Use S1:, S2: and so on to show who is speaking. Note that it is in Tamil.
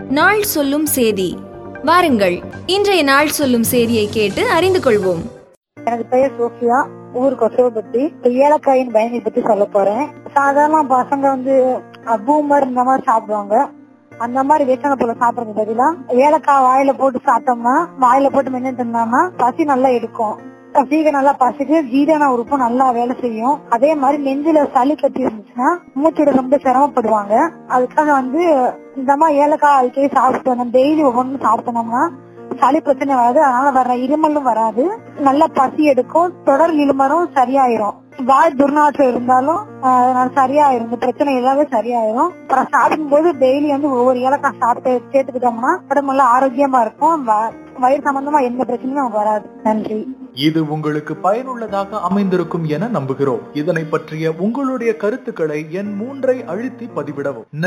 S1: நாள் சொல்லும் சேதி வாருங்கள் இன்றைய நாள் சொல்லும் சேதியை கேட்டு அறிந்து கொள்வோம்
S2: எனக்கு பெயர் சோஃபியா ஊர் கொசவப்பட்டி இப்ப ஏலக்காயின் பயனை பத்தி சொல்ல போறேன் சாதாரண பசங்க வந்து பூமர் இந்த மாதிரி சாப்பிடுவாங்க அந்த மாதிரி வேசன போல சாப்பிடறது பதிலா ஏலக்காய் வாயில போட்டு சாப்பிட்டோம்னா வாயில போட்டு மென்னு தின்னோம்னா பசி நல்லா எடுக்கும் சீக நல்லா பசிக்கு ஜீரண உறுப்பு நல்லா வேலை செய்யும் அதே மாதிரி நெஞ்சில சளி கட்டி இருந்துச்சுன்னா மூச்சோட ரொம்ப சிரமப்படுவாங்க அதுக்காக வந்து இந்த மாதிரி ஏலக்காய் அடிக்கடி சாப்பிட்டு வந்தோம் டெய்லி ஒவ்வொன்றும் சாப்பிட்டோம்னா சளி பிரச்சனை வராது அதனால வர்ற இருமலும் வராது நல்ல பசி எடுக்கும் தொடர் இருமலும் சரியாயிரும் வாய் துர்நாற்றம் இருந்தாலும் ஆஹ், அதனால சரியாயிரும் இந்த பிரச்சனை எல்லாமே சரியாயிரும் அப்புறம் சாப்பிடும் போது டெய்லி வந்து ஒவ்வொரு ஏலக்காய் சாப்பிட்டு சேர்த்துக்கிட்டோம்னா உடம்பு நல்லா ஆரோக்கியமா இருக்கும் வ- வயிறு சம்பந்தமா எந்த பிரச்சனையும் நமக்கு வராது நன்றி
S3: இது உங்களுக்கு பயனுள்ளதாக அமைந்திருக்கும் என நம்புகிறோம் இதனை பற்றிய உங்களுடைய கருத்துக்களை என் மூன்றை அழுத்தி பதிவிடவும்